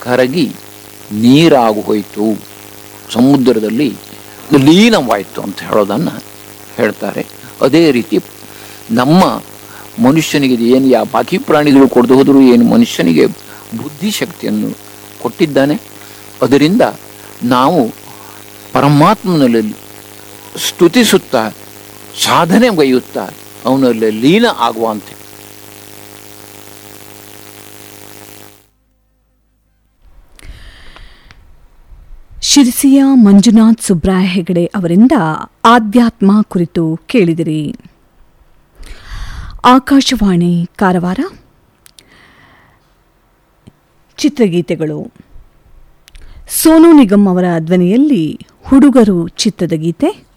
ಕರಗಿ ನೀರಾಗು ಹೋಯಿತು ಸಮುದ್ರದಲ್ಲಿ ಲೀನವಾಯಿತು ಅಂತ ಹೇಳೋದನ್ನು ಹೇಳ್ತಾರೆ ಅದೇ ರೀತಿ ನಮ್ಮ ಮನುಷ್ಯನಿಗೆ ಏನು ಯಾ ಬಾಕಿ ಪ್ರಾಣಿಗಳು ಕೊಡದು ಹೋದರೂ ಏನು ಮನುಷ್ಯನಿಗೆ ಬುದ್ಧಿಶಕ್ತಿಯನ್ನು ಕೊಟ್ಟಿದ್ದಾನೆ ಅದರಿಂದ ನಾವು ಪರಮಾತ್ಮನಲ್ಲಿ ಸ್ತುತಿಸುತ್ತಾ ಸಾಧನೆ ಗೈಯುತ್ತಾ ಅವನಲ್ಲಿ ಲೀನ ಆಗುವಂತೆ ಶಿರಸಿಯ ಮಂಜುನಾಥ್ ಸುಬ್ರಾಯ ಹೆಗಡೆ ಅವರಿಂದ ಆಧ್ಯಾತ್ಮ ಕುರಿತು ಕೇಳಿದಿರಿ ಆಕಾಶವಾಣಿ ಕಾರವಾರ ಚಿತ್ರಗೀತೆಗಳು ಸೋನು ನಿಗಮ್ ಅವರ ಧ್ವನಿಯಲ್ಲಿ ಹುಡುಗರು ಚಿತ್ರದ ಗೀತೆ